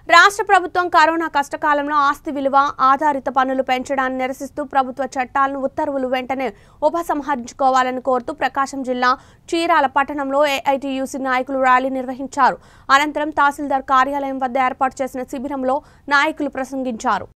రాష్ట్ర ప్రభుత్వం కరోనా కష్టకాలంలో ఆస్తి విలువ ఆధారిత పన్నులు పెంచడాన్ని నిరసిస్తూ ప్రభుత్వ చట్టాలను ఉత్తర్వులు వెంటనే ఉపసంహరించుకోవాలని కోరుతూ ప్రకాశం జిల్లా చీరాల పట్టణంలో ఏఐటియుసి నాయకులు ర్యాలీ నిర్వహించారు అనంతరం తహసీల్దార్ కార్యాలయం వద్ద ఏర్పాటు చేసిన శిబిరంలో నాయకులు ప్రసంగించారు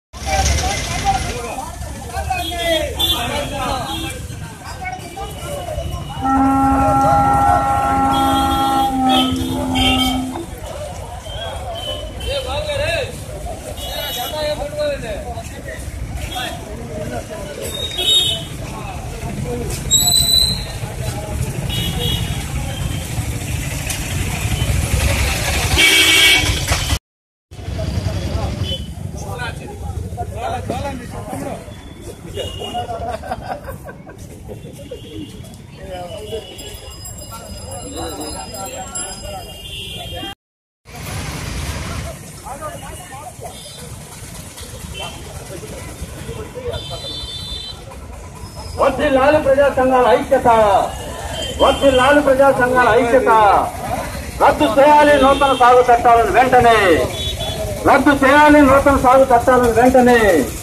వర్ధిల్లాలి ప్రజా సంఘాల ఐక్యత వర్ధిల్లాలి ప్రజా సంఘాల ఐక్యత రద్దు చేయాలి నూతన సాగు చట్టాలను వెంటనే రద్దు చేయాలి నూతన సాగు చట్టాలను వెంటనే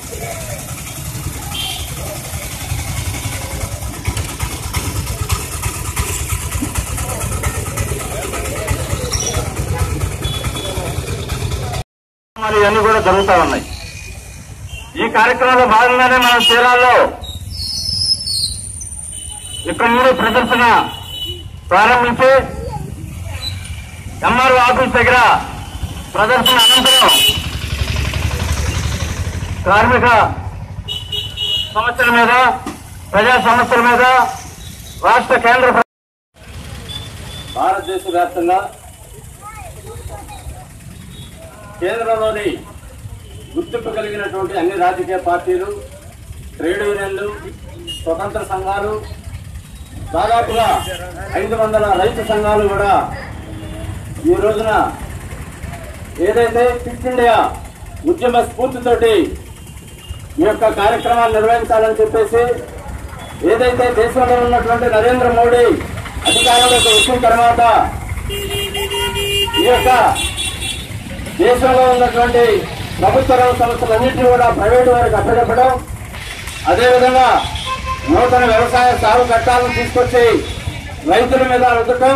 మరి ఇవన్నీ కూడా జరుగుతూ ఉన్నాయి ఈ కార్యక్రమంలో భాగంగానే మనం చీరాల్లో ఇక్కడ నుండి ప్రదర్శన ప్రారంభించి ఎంఆర్ఓ ఆఫీస్ దగ్గర ప్రదర్శన అనంతరం కార్మిక సమస్యల మీద ప్రజా సమస్యల మీద రాష్ట్ర కేంద్ర ప్ర- భారతదేశ వ్యాప్తంగా కేంద్రంలోని గుర్తింపు కలిగినటువంటి అన్ని రాజకీయ పార్టీలు ట్రేడ్ యూనియన్లు స్వతంత్ర సంఘాలు దాదాపుగా ఐదు వందల రైతు సంఘాలు కూడా ఈ రోజున ఏదైతే ఫిట్ ఇండియా ఉద్యమ స్ఫూర్తితోటి ఈ యొక్క కార్యక్రమాన్ని నిర్వహించాలని చెప్పేసి ఏదైతే దేశంలో ఉన్నటువంటి నరేంద్ర మోడీ అధికారంలోకి వచ్చిన తర్వాత ఈ యొక్క దేశంలో ఉన్నటువంటి ప్రభుత్వ రంగ సంస్థలన్నింటినీ కూడా ప్రైవేటు వారికి అప్పచెప్పడం అదేవిధంగా నూతన వ్యవసాయ సాగు చట్టాలను తీసుకొచ్చి రైతుల మీద రుద్దటం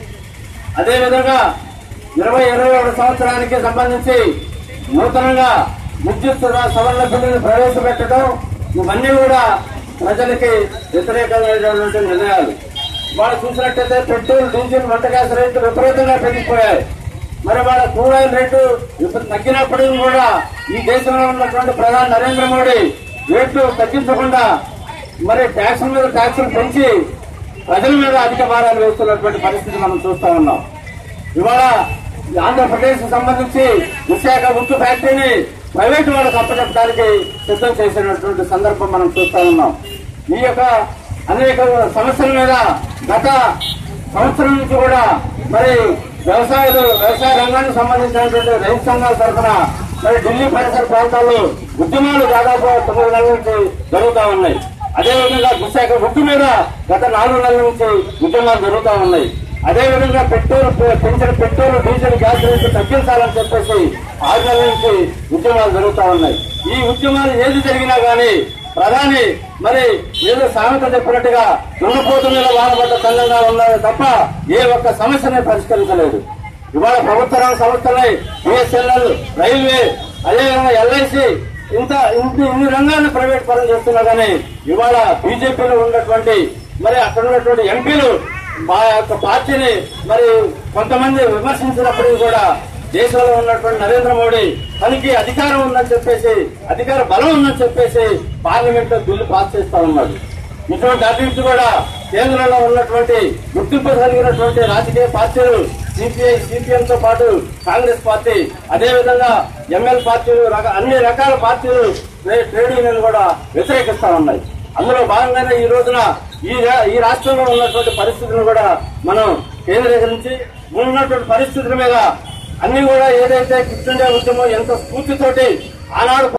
అదేవిధంగా ఇరవై ఇరవై ఒకటి సంవత్సరానికి సంబంధించి నూతనంగా విద్యుత్ సవరణ బిల్లును ప్రవేశపెట్టడం ఇవన్నీ కూడా ప్రజలకి వ్యతిరేకమైనటువంటి నిర్ణయాలు వాళ్ళు చూసినట్టయితే పెట్రోల్ డీజిల్ వంట గ్యాస్ రేట్లు విపరీతంగా పెరిగిపోయాయి మరి వాళ్ళ క్రూడాయిల్ రేటు ఇప్పుడు తగ్గినప్పటికీ కూడా ఈ దేశంలో ఉన్నటువంటి ప్రధాని నరేంద్ర మోడీ రేట్లు తగ్గించకుండా మరి ట్యాక్సుల మీద ట్యాక్సులు పెంచి ప్రజల మీద అధిక భారాలు వేస్తున్నటువంటి పరిస్థితి మనం చూస్తా ఉన్నాం ఇవాళ ఈ ఆంధ్రప్రదేశ్ కు సంబంధించి విశాఖ ఉక్కు ఫ్యాక్టరీని ప్రైవేట్ వాళ్ళకి అప్పచెప్పడానికి సిద్ధం చేసినటువంటి సందర్భం మనం చూస్తా ఉన్నాం ఈ యొక్క అనేక సమస్యల మీద గత సంవత్సరం నుంచి కూడా మరి వ్యవసాయాలు వ్యవసాయ రంగానికి సంబంధించినటువంటి రైతు సంఘాల తరఫున మరి ఢిల్లీ పరిసర ప్రాంతాల్లో ఉద్యమాలు దాదాపు తొమ్మిది నెలల నుంచి జరుగుతూ ఉన్నాయి అదేవిధంగా విశాఖ ఉక్కు మీద గత నాలుగు నెలల నుంచి ఉద్యమాలు జరుగుతూ ఉన్నాయి అదేవిధంగా పెట్రోల్ పెంచిన పెట్రోల్ డీజిల్ గ్యాస్ రేట్లు తగ్గించాలని చెప్పేసి ఆరు నెలల నుంచి ఉద్యమాలు జరుగుతూ ఉన్నాయి ఈ ఉద్యమాలు ఏది జరిగినా గానీ ప్రధాని మరి ఏదో సామెత చెప్పినట్టుగా దున్నపోతు మీద వాడబడ్డ సంఘంగా ఉన్నది తప్ప ఏ ఒక్క సమస్యని పరిష్కరించలేదు ఇవాళ ప్రభుత్వ రంగ సంస్థలై బిఎస్ఎన్ఎల్ రైల్వే అదేవిధంగా ఎల్ఐసి ఇంత ఇన్ని ఇన్ని రంగాలను ప్రైవేట్ పరం చేస్తున్నా కానీ ఇవాళ బీజేపీలో ఉన్నటువంటి మరి అక్కడ ఉన్నటువంటి ఎంపీలు మా యొక్క పార్టీని మరి కొంతమంది విమర్శించినప్పటికీ కూడా దేశంలో ఉన్నటువంటి నరేంద్ర మోడీ తనకి అధికారం ఉందని చెప్పేసి అధికార బలం ఉందని చెప్పేసి పార్లమెంట్ లో బిల్లు పాస్ చేస్తా ఉన్నాడు ఇటువంటి అభివృద్ధి కూడా కేంద్రంలో ఉన్నటువంటి గుర్తింపు కలిగినటువంటి రాజకీయ పార్టీలు సిపిఐ సిపిఎం తో పాటు కాంగ్రెస్ పార్టీ అదేవిధంగా ఎంఎల్ పార్టీలు రక- అన్ని రకాల పార్టీలు ట్రే- ట్రేడ్ యూనియన్లు కూడా వ్యతిరేకిస్తా ఉన్నాయి అందులో భాగంగానే ఈ రోజున ఈ రా- ఈ రాష్ట్రంలో ఉన్నటువంటి పరిస్థితులను కూడా మనం కేంద్రీకరించి ఉన్నటువంటి పరిస్థితుల మీద అన్ని కూడా ఏదైతే కిట్ ఇండియా ఉద్యమం ఎంత స్ఫూర్తితోటి ఆనాడు